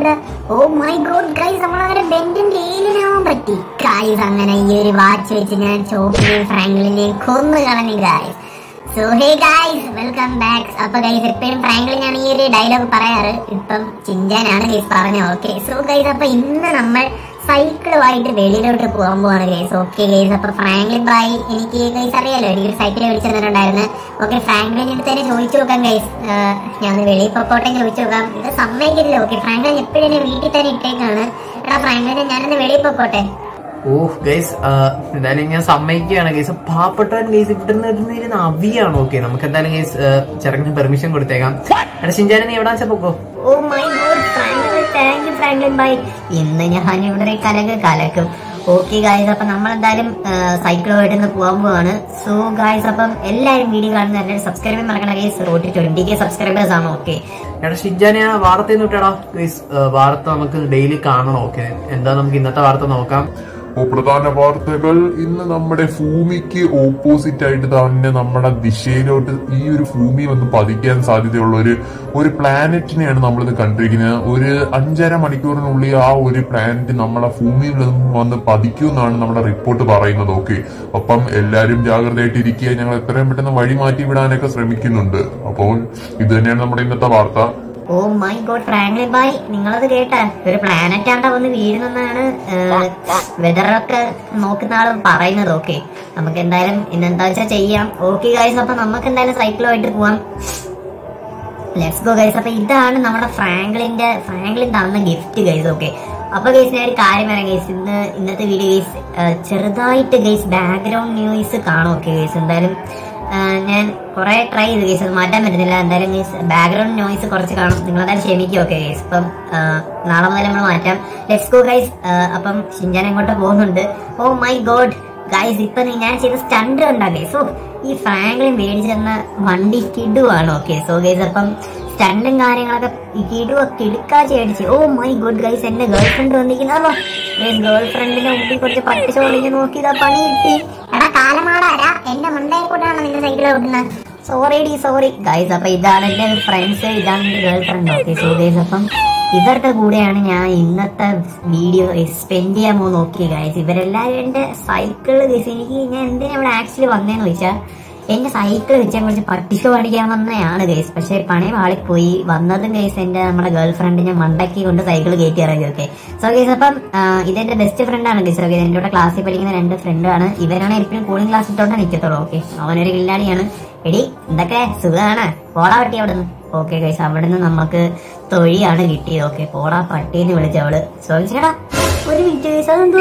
ഇവിടെ ഓ my god guys നമ്മളങ്ങനെ ബെന്റിന്റെ ഏലിനാവാൻ പറ്റി ഗൈസ് അങ്ങനെ ഈ ഒരു വാച്ച് വെച്ച് ഞാൻ ചോപ്പിനെയും ഫ്രാങ്ക്ലിനെയും കൊന്നു കളഞ്ഞു guys so hey guys welcome back അപ്പൊ ഗൈസ് എപ്പോഴും ഫ്രാങ്ക്ലിനാണ് ഈ ഒരു ഡയലോഗ് പറയാറ് ഇപ്പം ചിഞ്ചാനാണ് ഗൈസ് പറഞ്ഞത് ഓക്കെ സോ ഗൈസ് അപ്പൊ ഇന്ന് നമ്മൾ സൈക്കിളുമായിട്ട് വെളിയിലോട്ട് പോകാൻ പോവാണ് ഗൈസ് ഓക്കെ ഗൈസ് അപ്പൊ ഫ്രാങ്ക്ലിൻ ബായി എനിക്ക് ഗൈസ് അറിയാലോ എനിക്ക് സൈക്കിൾ വിളിച്ചു തന്നിട്ടുണ്ടായിരുന്നു ഓക്കെ ഫ്രാങ്ക്ലിൻ അടുത്ത് തന്നെ ചോദിച്ചു നോക്കാം ഗൈസ് ഞാൻ ഒന്ന് വെളിയിൽ പൊക്കോട്ടെങ്കിൽ ചോദിച്ചു നോക്കാം ഇത് സമ്മതിക്കില്ല ഓക്കെ ഫ്രാങ്ക്ലിൻ എപ്പോഴും എന്നെ വീട്ടിൽ തന്നെ ഇട്ടേക്കാണ് എടാ ഫ്രാങ്ക്ലിനെ ഞാനൊന്ന് വെളിയിൽ പൊക്കോട്ടെ ഓഹ് ഗൈസ് എന്തായാലും ഞാൻ സമ്മതിക്കുകയാണ് ഗൈസ് പാവപ്പെട്ടവൻ ഗൈസ് ഇവിടുന്ന് ഇരുന്നിരുന്ന അവിയാണ് ഓക്കെ നമുക്ക് എന്തായാലും ഗൈസ് ചെറുക്കിന് പെർമിഷൻ കൊടുത്തേക്കാം എടാ ഷിൻചാനെ നീ എവിടെ വെച്ചാ പൊക്കോ oh my god Franklin thank you Franklin bye ഇന്ന് ഞാൻ ഇവിടെ ഒരു കലക്ക് കലക്കും ഓക്കെ ഗായ്സ് അപ്പൊ നമ്മൾ എന്തായാലും സൈക്കിളുമായിട്ട് ഇന്ന് പോകാൻ പോവാണ് സോ ഗായ്സ് അപ്പം എല്ലാവരും വീഡിയോ കാണുന്ന എല്ലാവരും സബ്സ്ക്രൈബ് ചെയ്യാൻ മറക്കണം guys road to twenty K subscribers ആണ് ഓക്കെ എടാ ഷിൻചാനെ ആ വാർത്ത വിട്ടടാ ഗൈസ് വാർത്ത നമുക്ക് ഡെയിലി കാണണം ഓക്കെ എന്താ നമുക്ക് ഇന്നത്തെ വാർത്ത നോക്കാം ഓ പ്രധാന വാർത്തകൾ ഇന്ന് നമ്മുടെ ഭൂമിക്ക് ഓപ്പോസിറ്റ് ആയിട്ട് തന്നെ നമ്മുടെ ദിശയിലോട്ട് ഈ ഒരു ഭൂമി വന്ന് പതിക്കാൻ സാധ്യതയുള്ള ഒരു ഒരു പ്ലാനറ്റിനെയാണ് നമ്മളിത് കണ്ടിരിക്കുന്നത് ഒരു അഞ്ചര മണിക്കൂറിനുള്ളിൽ ആ ഒരു പ്ലാനറ്റ് നമ്മളെ ഭൂമിയിൽ നിന്നും വന്ന് പതിക്കും എന്നാണ് നമ്മുടെ റിപ്പോർട്ട് പറയുന്നത് ഓക്കെ അപ്പം എല്ലാവരും ജാഗ്രതയായിട്ട് ഇരിക്കുക ഞങ്ങൾ എത്രയും പെട്ടെന്ന് വഴി മാറ്റി വിടാനൊക്കെ ശ്രമിക്കുന്നുണ്ട് അപ്പോൾ ഇത് തന്നെയാണ് നമ്മുടെ ഇന്നത്തെ വാർത്ത ഓ മൈ ഗോഡ് ഫ്രാങ്ക്ലിൻ ബായ് നിങ്ങളത് കേട്ട ഒരു പ്ലാനറ്റ് ആണ്ട വന്ന് വീഴുന്നെന്നാണ് വെതറൊക്കെ നോക്കുന്ന ആള് പറയുന്നത് ഓക്കെ നമുക്ക് എന്തായാലും ഇന്നെന്താ വെച്ചാൽ ചെയ്യാം ഓക്കെ ഗൈസ് അപ്പൊ നമുക്ക് എന്തായാലും സൈക്കിളുമായിട്ട് പോവാം ലെറ്റ്സ് ഗോ ഗൈസ് അപ്പൊ ഇതാണ് നമ്മുടെ ഫ്രാങ്ക്ലിന്റെ ഫ്രാങ്ക്ലിൻ തന്ന ഗിഫ്റ്റ് ഗൈസ് ഓക്കെ അപ്പൊ ഗൈസ് ഞാൻ ഒരു കാര്യം പറയാം ഗൈസ് ഇന്ന് ഇന്നത്തെ വീഡിയോ ഗൈസ് ചെറുതായിട്ട് ഗൈസ് ബാക്ക്ഗ്രൗണ്ട് ന്യൂസ് കാണും ഓക്കെ ഗൈസ് എന്തായാലും ആ, ഞാൻ കുറെ ട്രൈ ചെയ്തു ഗൈസ് അത് മാറ്റാൻ പറ്റുന്നില്ല എന്തായാലും ഗൈസ് ബാക്ക്ഗ്രൗണ്ട് നോയ്സ് കുറച്ച് കാണും നിങ്ങൾ എന്തായാലും ക്ഷമിക്കും ഓക്കെ ഗൈസ് ഇപ്പം ആ, നാളെ മുതൽ നമ്മൾ മാറ്റാം ലെറ്റ്സ് ഗോ ഗൈസ് അപ്പം ഷിൻജാൻ എങ്ങോട്ട് പോകുന്നുണ്ട് ഓ മൈ ഗോഡ് ഗൈസ് ഇപ്പൊ നീ ഞാൻ ചെയ്ത സ്റ്റണ്ട് കണ്ടാ ഗൈസ് ഓ ഈ ഫ്രാങ്ക്ലിൻ മേടിച്ചെന്ന വണ്ടി കിടുവാണ് ഓക്കെ സോ ഗൈസ് അപ്പം സ്റ്റണ്ടും കാര്യങ്ങളൊക്കെ ഈ കിടുവ കിടുക്കാച്ചി അടിച്ച് ഓ മൈ ഗുഡ് ഗൈസ് എന്റെ ഗേൾ ഫ്രണ്ട് വന്നിരിക്കുന്നോ ഗേൾ ഫ്രണ്ടിന്റെ മുമ്പിൽ കുറച്ച് പട്ടിച്ചോളിഞ്ഞ് നോക്കിയതാ പണി കിട്ടി എടാ കാലമാടാരാ എന്റെ മണ്ടയെ കൂട്ടാണ് നിന്റെ സൈക്കിൾ ഓടുന്നത് സോറി ഡി സോറി ഗൈസ് അപ്പൊ ഇതാണ് എന്റെ ഫ്രണ്ട്സ് ഇതാണ് എന്റെ girlfriend okay so guys അപ്പം ഇവരുടെ കൂടെയാണ് ഞാൻ ഇന്നത്തെ വീഡിയോ സ്പെൻഡ് ചെയ്യാൻ പോകുന്ന നോക്കിയത് ഗൈസ് ഇവരെല്ലാവരും എന്റെ സൈക്കിള് ഗൈസ് എനിക്ക് ഞാൻ എന്തിനാ ഇവിടെ ആക്ച്വലി വന്നേന്ന് ചോദിച്ചാൽ എന്റെ സൈക്കിൾ വെച്ചാൽ കുറച്ച് പട്ടിഷോ പഠിക്കാൻ വന്നതാണ് ഗൈസ് പക്ഷെ പണി വാളിപ്പോയി വന്നതും ഗൈസ് എന്റെ നമ്മുടെ ഗേൾ ഫ്രണ്ടിനെ മണ്ടക്കി കൊണ്ട് സൈക്കിൾ കയറ്റി ഇറങ്ങി ഓക്കെ സോ ഗൈസ് അപ്പം ആ, ഇതെന്റെ ബെസ്റ്റ് ഫ്രണ്ടാണ് ഗൈസ് ഓക്കെ എന്റെ കൂടെ ക്ലാസ്സിൽ പഠിക്കുന്ന രണ്ട് ഫ്രണ്ടാണ് ഇവരാണ് എപ്പോഴും കൂളിംഗ് ക്ലാസ് ഇട്ടോണ്ട് നിൽക്കത്തുള്ളൂ ഓക്കെ അവനൊരു കില്ലാടിയാണ് എടി എന്തൊക്കെ സുഖമാണ് പോടാ പട്ടി അവിടെ നിന്ന് ഓക്കെ ഗൈസ് അവിടെ നിന്ന് നമുക്ക് തൊഴിയാണ് കിട്ടിയത് ഓക്കെ പോടാ പട്ടീന്ന് വിളിച്ചവള് ചോദിച്ചേടാ ഒരു മിനിറ്റ് ഗൈസ് അതെന്തോ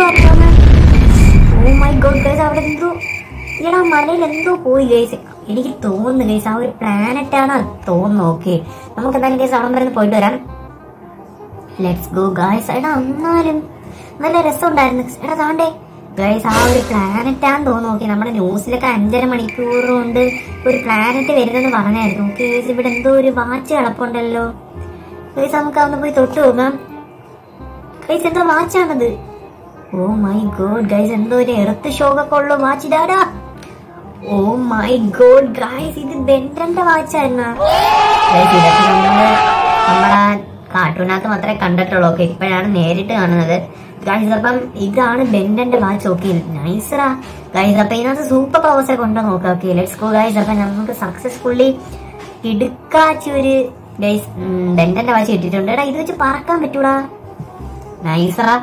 ഓ മൈ ഗോഡ് ഗൈസ് അവിടെ എന്തോ എടാ മലയിൽ എന്തോ പോയി ഗൈസ് എനിക്ക് തോന്നുന്നു ഗൈസ് ആ ഒരു പ്ലാനറ്റ് ആണ് തോന്നുന്നു ഓക്കെ നമുക്ക് എന്തായാലും ഗൈസ് അവിടെ വരെ ഒന്ന് പോയിട്ട് വരാം ലെറ്റ്സ് ഗോ ഗൈസ് എടാ എന്നാലും നല്ല രസമുണ്ടായിരുന്നു എടാ താണ്ടേ ഗൈസ് ആ ഒരു പ്ലാനറ്റ് ആണെന്ന് തോന്നുന്നു ഓക്കെ നമ്മുടെ ന്യൂസിലൊക്കെ അഞ്ചര മണിക്കൂർ കൊണ്ട് ഒരു പ്ലാനറ്റ് വരുന്നെന്ന് പറഞ്ഞായിരുന്നു ഓക്കെ ഗൈസ് ഇവിടെ എന്തോ ഒരു വാച്ച് കിടപ്പുണ്ടല്ലോ ഗൈസ് നമുക്ക് അതൊന്ന് പോയി തൊട്ട് നോക്കാം ഗൈസ് എന്തോ വാച്ചാണത് ഓ മൈ ഗോഡ് ഗൈസ് എന്തോ ഒരു എർത്ത് ഷോക്കൊക്കെ ഉള്ള വാച്ച് ഇതാടാ ഓ മൈ ഗോഡ് ഗൈസ് ഇത് ബെൻഡന്റെ വാച്ചായിരുന്ന ഇതൊക്കെ നമ്മള് നമ്മളെ കാർട്ടൂണകത്ത് മാത്രമേ കണ്ടിട്ടുള്ളൂ ഓക്കെ ഇപ്പോഴാണ് നേരിട്ട് കാണുന്നത് ഗൈസ് അപ്പം ഇതാണ് ബെൻഡന്റെ വാച്ച് ഓക്കെ നൈസറാ ഗൈസ് അപ്പൊ ഇതിനകത്ത് സൂപ്പർ പവേഴ്സ് ഒക്കെ ഉണ്ടോ നോക്കാം ഓക്കെ ലെറ്റ്സ് ഗോ ഗൈസ് അപ്പൊ നമുക്ക് സക്സസ്ഫുള്ളി ഇടുക്കാച്ചി ഒരു ഗൈസ് ബെൻഡന്റെ വാച്ച് കിട്ടിയിട്ടുണ്ട് എടാ ഇത് വെച്ച് പറക്കാൻ പറ്റൂടാ നൈസറാ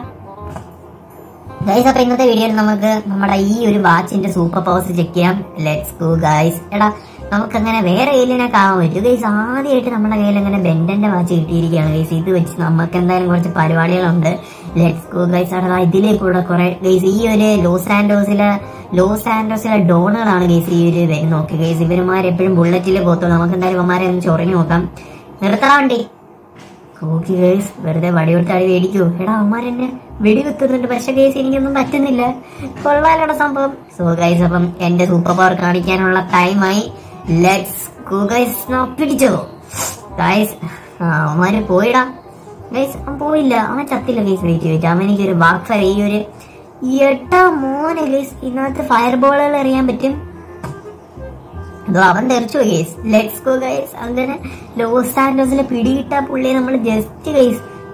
ഗൈസ് അപ്പൊ ഇന്നത്തെ വീഡിയോയിൽ നമുക്ക് നമ്മുടെ ഈ ഒരു വാച്ചിന്റെ സൂപ്പർ പവേഴ്സ് ചെക്ക് ചെയ്യാം ലെറ്റ്സ് ഗോ ഗൈസ് എടാ നമുക്ക് അങ്ങനെ വേറെ ഏലിയനൊക്കെ ആവാൻ പറ്റും ഗൈസ് ആദ്യമായിട്ട് നമ്മുടെ കയ്യിൽ അങ്ങനെ ബെൻഡന്റെ വാച്ച് കിട്ടിയിരിക്കുകയാണ് ഗൈസ് ഇത് വെച്ച് നമുക്ക് എന്തായാലും കുറച്ച് പരിപാടികളുണ്ട് ലെറ്റ്സ് ഗോ ഗൈസ് എടാ ഇതിലേക്കൂടെ കുറെ ഗൈസ് ഈ ഒരു ലോസ് ആൻഡോസിലെ ലോസ് ആൻഡോസിലെ ഡോണുകളാണ് ഗൈസ് ഈ ഒരു വരുന്നത് ഓക്കെ ഗൈസ് ഇവരുമാർ എപ്പോഴും ബുള്ളറ്റിൽ പോകത്തുള്ളൂ നമുക്ക് എന്തായാലും ഇവന്മാരെ ഒന്ന് ചൊറിഞ്ഞു നോക്കാം നിർത്തണ വണ്ടി ഓക്കെ ഗേസ് വെറുതെ വടിയെടുത്ത് അടി മേടിക്കൂ എടാ അമ്മമാർ എന്നെ വെടിവെക്കുന്നുണ്ട് പക്ഷെ ഗേസ് എനിക്കൊന്നും പറ്റുന്നില്ല കൊള്ളാലോടെ സംഭവം സോ ഗൈസ് അപ്പം എന്റെ സൂപ്പർ പവർ കാണിക്കാനുള്ള ടൈമായി ലെറ്റ്സ് ഗോ ഗൈസ് പിടിച്ചോ ഗൈസ് ആ അവന്മാര് പോയിടാ ഗൈസ് അവൻ പോയില്ല അവൻ ചത്തില്ല ഗൈസ് വെയിറ്റ് വെയിറ്റ് അവൻ എനിക്കൊരു ബാക്ക് ഫയർ ഈ ഒരു എട്ടാ മോനെ ഗൈസ് ഇതിനകത്ത് ഫയർ ബോളുകൾ എറിയാൻ പറ്റും അതോ അവൻ തെറിച്ചു ഗൈസ് ലെറ്റ്സ് ഗോ ഗൈസ് അങ്ങനെ ലോസ് ആൻഡോസിലെ പിടികിട്ട പുള്ളിയെ നമ്മൾ ജസ്റ്റ് ഗൈസ്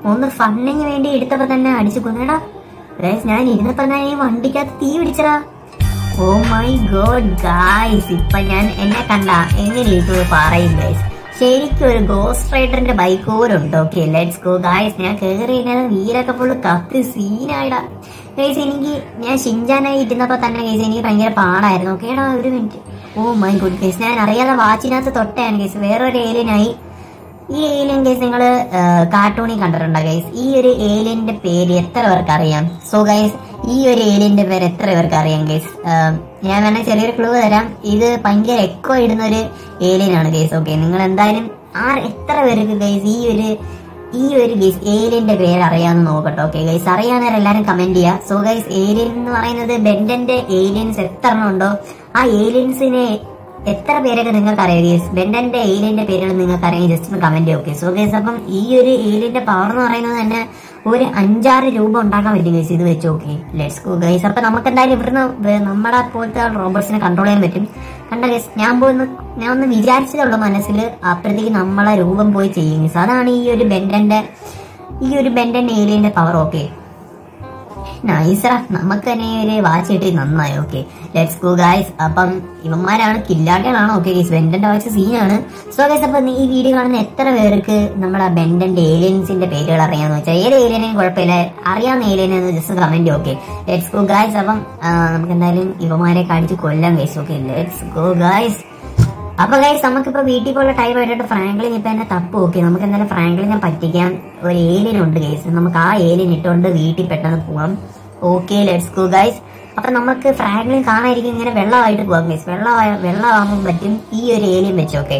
ഒന്ന് ഫണ്ണിന് വേണ്ടി എടുത്തപ്പോ തന്നെ അടിച്ചു കൊന്നടാ ഗൈസ് ഞാൻ ഇരുന്നപ്പോ തന്നെ ഈ വണ്ടിക്കകത്ത് തീ പിടിച്ചടാ ഓ മൈ ഗോഡ് ഗായ്സ് ഇപ്പൊ ഞാൻ എന്നെ കണ്ട എങ്ങനെ ഇത് പറയും ഗൈസ് ശരിക്കും ഒരു ഗോസ്റ്റ് റൈഡറിന്റെ ബൈക്ക് പോലും ഉണ്ട് ഓക്കെ ലെറ്റ്സ് ഗോ ഗായ്സ് ഞാൻ കേറി ഇങ്ങനെ വീലൊക്കെ ഫുള്ള് കത്തി സീനായിടാ ഗൈസ് എനിക്ക് ഞാൻ ഷിൻജാനായി ഇരുന്നപ്പോ തന്നെ ഗൈസ് എനിക്ക് ഭയങ്കര പാടായിരുന്നു ഓക്കേടാ ഒരു minute oh my good guys ഞാൻ അറിയാതെ വാച്ചിനകത്ത് തൊട്ടാണ് ഗൈസ് വേറൊരു ഏലിയനായി ഈ ഏലിയൻ ഗൈസ് നിങ്ങൾ കാർട്ടൂണിൽ കണ്ടിട്ടുണ്ടോ ഗൈസ് ഈ ഒരു ഏലിയന്റെ പേര് എത്ര പേർക്ക് അറിയാം സോ ഗൈസ് ഈ ഒരു ഏലിയന്റെ പേര് എത്ര പേർക്ക് അറിയാം ഗൈസ് ഞാൻ വേണേ ചെറിയൊരു ക്ലൂ തരാം ഇത് ഭയങ്കര എക്കോ ഇടുന്ന ഒരു ഏലിയൻ ആണ് ഗൈസ് ഓക്കെ നിങ്ങൾ എന്തായാലും ആ എത്ര പേർക്ക് ഗൈസ് ഈ ഒരു ഈ ഒരു ഗൈസ് ഏലിയന്റെ പേര് അറിയാമെന്ന് നോക്കട്ടെ ഓക്കെ ഗൈസ് അറിയാവുന്നവർ എല്ലാവരും കമന്റ് ചെയ്യുക സോ ഗൈസ് ഏലിയൻ എന്ന് പറയുന്നത് ബെൻഡന്റെ ഏലിയൻസ് എത്ര എണ്ണം ഉണ്ടോ ആ ഏലിയൻസിനെ എത്ര പേരൊക്കെ നിങ്ങൾക്ക് അറിയാം ഗേസ് ബെൻഡന്റെ ഏലിയന്റെ പേരുകൾ നിങ്ങൾക്ക് അറിയാം ജസ്റ്റ് ഒന്ന് കമന്റ് ഓക്കെ സോ ഗേസ് അപ്പം ഈ ഒരു ഏലിയന്റെ പവർ എന്ന് പറയുന്നത് തന്നെ ഒരു അഞ്ചാറ് രൂപ ഉണ്ടാക്കാൻ പറ്റും ഗേസ് ഇത് വെച്ച് ഓക്കെ ലെറ്റ്സ് ഗോ ഗൈസ് അപ്പൊ നമുക്ക് എന്തായാലും ഇവിടുന്ന് വേ- നമ്മുടെ പോലത്തെ റോബോട്ട്സിനെ കൺട്രോൾ ചെയ്യാൻ പറ്റും കണ്ട ഗേസ് ഞാൻ പോയി ഞാൻ ഒന്ന് വിചാരിച്ചതേ ഉള്ളൂ മനസ്സിൽ അപ്പോഴത്തേക്ക് നമ്മളെ രൂപം പോയി ചെയ്യും ഗേസ് അതാണ് ഈ ഒരു ബെൻഡന്റെ ഈ ഒരു ബെൻഡന്റെ ഏലിയന്റെ പവർ ഓക്കെ നൈസറ നമുക്ക് തന്നെ ഒരു വാച്ച് കിട്ടി നന്നായി ഓക്കെ ലെറ്റ്സ് ഗോ ഗൈസ് അപ്പം ഇവന്മാരാണ് കില്ലാട്ടികളാണ് ഓക്കെ ഗൈസ് ബെൻഡന്റെ വാച്ച് സീനാണ് സോ ഗൈസ് അപ്പം ഈ വീഡിയോ കാണുന്ന എത്ര പേർക്ക് നമ്മുടെ ബെൻഡന്റെ ഏലിയൻസിന്റെ പേരുകൾ അറിയാന്ന് വെച്ചാൽ ഏത് ഏലിയനെയും കുഴപ്പമില്ല അറിയാവുന്ന ഏലിയനെന്ന് just comment okay let's go guys അപ്പം ആ, നമുക്ക് എന്തായാലും ഇവന്മാരെ കാണിച്ച് കൊല്ലാൻ guys okay let's go guys അപ്പൊ ഗൈസ് നമുക്കിപ്പോ വീട്ടിൽ പോലുള്ള ടൈം ആയിട്ട് ഫ്രാങ്ക്ലിൻ ഇപ്പൊ എന്നെ തപ്പ് ഓക്കെ നമുക്ക് എന്തായാലും ഫ്രാങ്ക്ലിനെ പറ്റിക്കാൻ ഒരു ഏലിയൻ ഉണ്ട് ഗൈസ് നമുക്ക് ആ ഏലിയൻ ഇട്ടുകൊണ്ട് വീട്ടിൽ പെട്ടെന്ന് പോവാം ഓക്കെ ലെറ്റ്സ് ഗോ ഗൈസ് അപ്പൊ നമുക്ക് ഫ്രാങ്ക്ലിൻ കാണാതിരിക്കും ഇങ്ങനെ വെള്ളമായിട്ട് പോവാം ഗൈസ് വെള്ളം വെള്ളമാകുമ്പോൾ പറ്റും ഈ ഒരു ഏലിയൻ വെച്ച് ഓക്കെ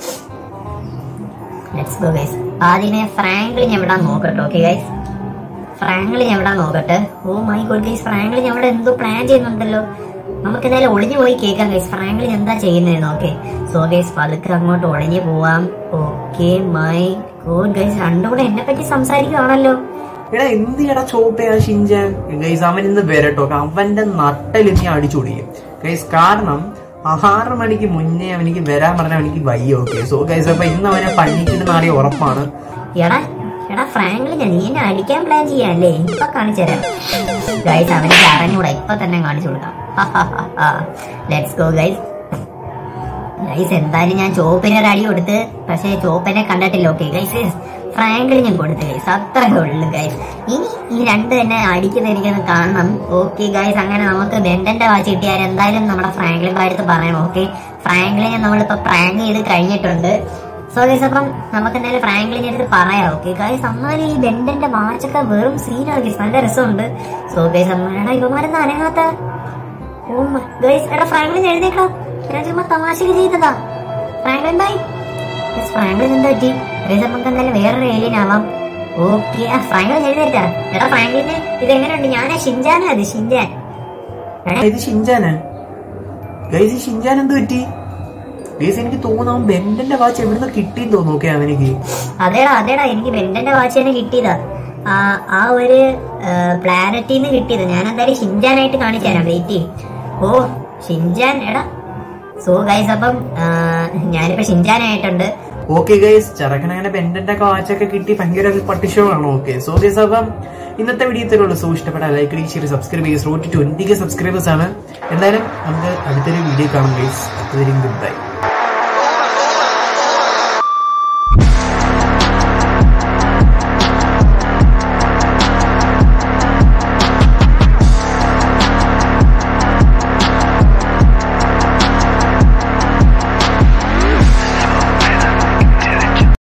ലെറ്റ്സ് ഗോ ഗൈസ് ആദ്യമേ ഫ്രാങ്ക്ലിൻ എവിടാ നോക്കട്ടെ ഓക്കെ ഗൈസ് ഫ്രാങ്ക്ലിൻ എവിടാ നോക്കട്ടെ oh my god guys Franklin അവിടെ എന്തോ പ്ലാൻ ചെയ്യുന്നുണ്ടല്ലോ നമുക്ക് എന്തായാലും ഒളിഞ്ഞു പോയി കേൾക്കാം ഗൈസ് ഫ്രാങ്ക്ലിൻ എന്താ ചെയ്യുന്നതെന്ന് ഓക്കെ സോ ഗൈസ് പതുക്കെ അങ്ങോട്ട് ഒളിഞ്ഞു പോവാം ഓക്കെ മൈ ഗോഡ് ഗൈസ് രണ്ടും കൂടെ എന്നെ പറ്റി സംസാരിക്കുവാണല്ലോ എടാ എന്തിയടാ ചോപ്പയാ ഷിൻജാൻ ഗൈസ് അവൻ ഇന്ന് വരട്ടോ അവന്റെ നട്ടൽ നീ അടിച്ചുടിക്കും ഗൈസ് കാരണം ആറ് മണിക്ക് മുന്നേ അവനിക്ക് വരാൻ പറഞ്ഞ അവനിക്ക് വയ്യ ഓക്കെ സോ ഗൈസ് അപ്പൊ ഇന്ന് അവനെ പണിക്കിടുന്ന ആടി ഉറപ്പാണ് എടാ എടാ ഫ്രാങ്ക്ലിനെ നീ എന്നെ അടിക്കാൻ പ്ലാൻ ചെയ്യാല്ലേ ഇപ്പൊ കാണിച്ചു തരാം ഗൈസ് അവനിക്ക് അറിഞ്ഞൂടാ ഇപ്പൊ തന്നെ കാണിച്ചു കൊടുക്കാം ലെറ്റ്സ് ഗോ ഗൈസ് ഗൈസ് എന്തായാലും ഞാൻ ചോപ്പിന് ഒരു അടി കൊടുത്ത് പക്ഷേ ചോപ്പിനെ കണ്ടിട്ടില്ല ഓക്കെ ഗൈസ് ഫ്രാങ്കിൾ ഞാൻ കൊടുത്തു ഗൈസ് അത്രേ ഉള്ളു ഗൈസ് ഇനി ഈ രണ്ട് തന്നെ അടിക്കുന്ന എനിക്കൊന്ന് കാണണം ഓക്കെ ഗൈസ് അങ്ങനെ നമുക്ക് ബെൻഡന്റെ വാച്ച് കിട്ടിയാൽ എന്തായാലും നമ്മുടെ ഫ്രാങ്ക്ലിൻ അടുത്ത് പറയണം ഓക്കെ ഫ്രാങ്ക്ലിനെ നമ്മളിപ്പോ പ്രാങ്ക് ചെയ്ത് കഴിഞ്ഞിട്ടുണ്ട് സോ ഗൈസ് അപ്പം നമുക്ക് എന്തായാലും ഫ്രാങ്ക്ലിനെ അടുത്ത് പറയാം ഓക്കെ ഗൈസ് എന്നാലും ഈ ബെൻഡന്റെ വാച്ചൊക്കെ വെറും സീനാണ് ഗൈസ് നല്ല രസമുണ്ട് സോ ഗൈസ് അമ്മയുടെ ഇവന്മാരെന്താ അനങ്ങാത്ത ഓ ഗൈസ് എടാ ഫ്രാങ്ക്ലിൻ എഴുന്നേക്കോ ഞാൻ ചുമ്മാ തമാശക്ക് ചെയ്തതാ ഫ്രാങ്ക്ലിൻ ബൈ ഗൈസ് ഫ്രാങ്ക്ലിൻ എന്താ പറ്റി ഗൈസ് നമുക്ക് എന്തായാലും വേറൊരു ഏലിയൻ ആവാം ഓക്കെ ആ ഫ്രാങ്ക്ലിൻ എഴുന്നേറ്റാ എടാ ഫ്രാങ്ക്ലിന് ഇത് എങ്ങനെയുണ്ട് ഞാനാ ഷിൻജാനാ അത് ഷിൻജാൻ എടാ ഇത് ഷിൻജാനാ ഗൈസ് ഈ ഷിൻജാൻ എന്ത് പറ്റി ഗൈസ് എനിക്ക് തോന്നുന്നു അവൻ ബെൻഡന്റെ വാച്ച് എവിടുന്ന് കിട്ടിയെന്ന് തോന്നുന്നു ഓക്കെ അവനിക്ക് അതേടാ അതേടാ എനിക്ക് ബെൻഡന്റെ വാച്ച് തന്നെ കിട്ടിയതാ ആ ആ ഒരു പ്ലാനറ്റിൽ നിന്ന് കിട്ടിയത് ഞാൻ എന്തായാലും ഷിൻജാനായിട്ട് കാണിച്ചു തരാം വെയിറ്റ് ഓ ഷിൻജാൻ എടാ സോ ഗൈസ് അപ്പം ആ, ഞാനിപ്പോ ഷിൻജാനായിട്ടുണ്ട് ഓക്കെ ഗൈസ് ചെറുക്കനങ്ങനെ ബെൻഡന്റെ ഒക്കെ വാച്ചൊക്കെ കിട്ടി ഭയങ്കര ഒരു പട്ടിഷോ ആണ് ഓക്കെ സോ ഗൈസ് അപ്പം ഇന്നത്തെ വീഡിയോ ഇത്രയുള്ളൂ സോ ഇഷ്ടപ്പെട്ട ലൈക്ക് അടിച്ച് ഷെയർ സബ്സ്ക്രൈബ് ചെയ്യുക റോട്ട് ട്വന്റി കെ സബ്സ്ക്രൈബേഴ്സ് ആണ് എന്തായാലും നമുക്ക് അടുത്തൊരു വീഡിയോ കാണാം ഗൈസ് അതുവരെയും ഗുഡ് ബൈ